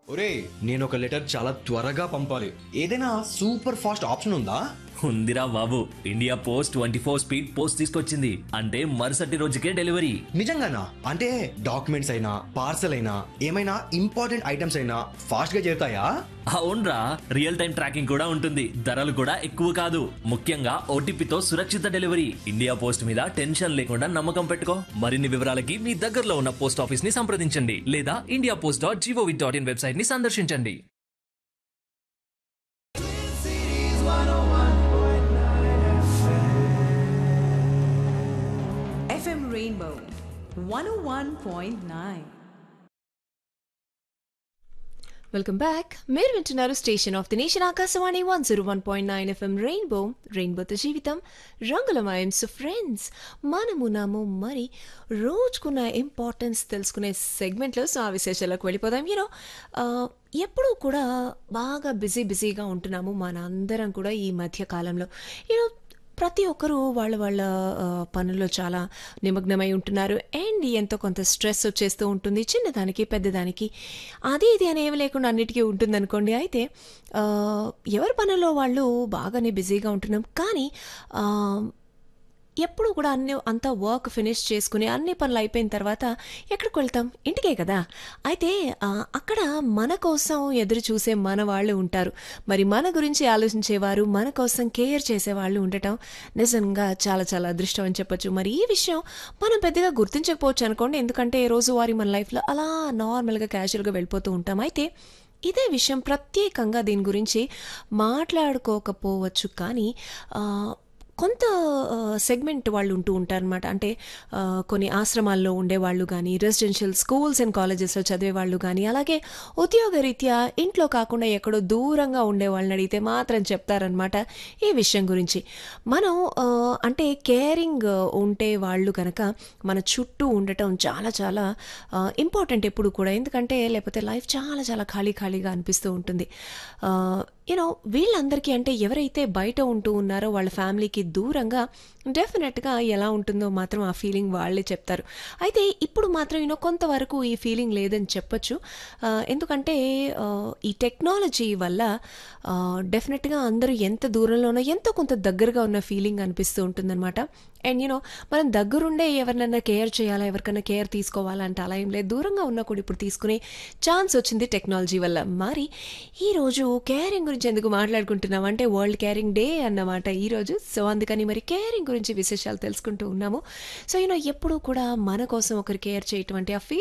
ఒరే నేను ఒక లెటర్ చాలా త్వరగా పంపాలి ఏదైనా సూపర్ ఫాస్ట్ ఆప్షన్ ఉందా ఉందిరా బాబు India post twenty four speed post తీసుకొచ్చింది అంటే మరుసటి రోజుకే డెలివరీ నిజంగానా అంటే డాక్యుమెంట్స్ అయినా పార్సల్ అయినా ఏమైనా ఇంపార్టెంట్ ఐటమ్స్ అయినా ఫాస్ట్ గా చేరుతాయా అవునరా రియల్ టైం ట్రాకింగ్ కూడా ఉంటుంది ధరలు కూడా ఎక్కువ కాదు ముఖ్యంగా ఓటీపీతో సురక్షిత డెలివరీ ఇండియా పోస్ట్ మీద టెన్షన్ లేకుండా నమ్మకం పెట్టుకో మరిన్ని వివరాలకి మీ దగ్గరలో ఉన్న పోస్ట్ ఆఫీస్ ని సంప్రదించండి లేదా India post dot GOV dot in website ని సందర్శించండి FM Rainbow 101.9. వెల్కమ్ బ్యాక్ మీరు వింటున్నారు station of the nation Akashvani one zero one point nine FM rainbow రెయిన్బోతో జీవితం రంగులమయం సో ఫ్రెండ్స్ మనమున్నాము మరి రోజుకున్న ఇంపార్టెన్స్ తెలుసుకునే సెగ్మెంట్లో సో ఆ విశేషాలకు వెళ్ళిపోదాం యూనో ఎప్పుడూ కూడా బాగా బిజీ బిజీగా ఉంటున్నాము మన అందరం కూడా ఈ మధ్య కాలంలో యూనో ప్రతి ఒక్కరూ వాళ్ళ వాళ్ళ ఆ, పనుల్లో చాలా నిమగ్నమై ఉంటున్నారు అండ్ ఎంతో కొంత స్ట్రెస్ వచ్చేస్తూ ఉంటుంది చిన్నదానికి పెద్దదానికి అది ఇది అని ఏమి లేకుండా అన్నిటికీ ఉంటుందనుకోండి అయితే ఆ, ఎవరి పనుల్లో వాళ్ళు బాగానే బిజీగా ఉంటున్నాం కానీ ఆ, ఎప్పుడు కూడా అన్ని అంతా వర్క్ ఫినిష్ చేసుకుని అన్ని పనులు అయిపోయిన తర్వాత ఎక్కడికి వెళ్తాం ఇంటికే కదా అయితే ఆ, అక్కడ మన కోసం ఎదురు చూసే మన వాళ్ళు ఉంటారు మరి మన గురించి ఆలోచించేవారు మన కోసం కేర్ చేసేవాళ్ళు ఉండటం నిజంగా చాలా చాలా అదృష్టం అని చెప్పొచ్చు మరి ఈ విషయం మనం పెద్దగా గుర్తించకపోవచ్చు అనుకోండి ఎందుకంటే రోజువారీ మన లైఫ్లో అలా నార్మల్గా క్యాజువల్గా వెళ్ళిపోతూ ఉంటాం అయితే ఇదే విషయం ప్రత్యేకంగా దీని గురించి మాట్లాడుకోకపోవచ్చు కానీ ఆ, కొంత సెగ్మెంట్ వాళ్ళు ఉంటూ ఉంటారనమాట అంటే ఆ, కొన్ని ఆశ్రమాల్లో ఉండేవాళ్ళు కానీ రెసిడెన్షియల్ స్కూల్స్ అండ్ కాలేజెస్లో చదివే వాళ్ళు కానీ అలాగే ఉద్యోగరీత్యా ఇంట్లో కాకుండా ఎక్కడో దూరంగా ఉండే వాళ్ళని అడిగితే మాత్రం చెప్తారనమాట ఈ విషయం గురించి మనం ఆ, అంటే కేరింగ్ ఉంటే వాళ్ళు కనుక మన చుట్టూ ఉండటం చాలా చాలా ఇంపార్టెంట్ ఎప్పుడు కూడా ఎందుకంటే లేకపోతే లైఫ్ చాలా చాలా ఖాళీ ఖాళీగా అనిపిస్తూ ఉంటుంది యూనో వీళ్ళందరికీ అంటే ఎవరైతే బయట ఉంటూ ఉన్నారో వాళ్ళ ఫ్యామిలీకి దూరంగా డెఫినెట్గా ఎలా ఉంటుందో మాత్రం ఆ ఫీలింగ్ వాళ్ళే చెప్తారు అయితే ఇప్పుడు మాత్రం యూనో కొంతవరకు ఈ ఫీలింగ్ లేదని చెప్పొచ్చు ఆ, ఎందుకంటే ఆ, ఈ టెక్నాలజీ వల్ల డెఫినెట్గా అందరూ ఎంత దూరంలోనో ఎంతో కొంత దగ్గరగా ఉన్న ఫీలింగ్ అనిపిస్తూ ఉంటుందన్నమాట అండ్ యూనో మనం దగ్గరుండే ఎవరినైనా కేర్ చేయాలా ఎవరికైనా కేర్ తీసుకోవాలా అంటే అలా ఏం లేదు దూరంగా ఉన్నా కూడా ఇప్పుడు తీసుకునే ఛాన్స్ వచ్చింది టెక్నాలజీ వల్ల మరి ఈరోజు కేరింగ్ గురించి ఎందుకు మాట్లాడుకుంటున్నాం అంటే వరల్డ్ కేరింగ్ డే అన్నమాట ఈరోజు సో అందుకని మరి కేరింగ్ గురించి విశేషాలు తెలుసుకుంటూ ఉన్నాము సో యూనో ఎప్పుడూ కూడా మన కోసం ఒకరు కేర్ చేయటం అంటే ఆ ఫీల్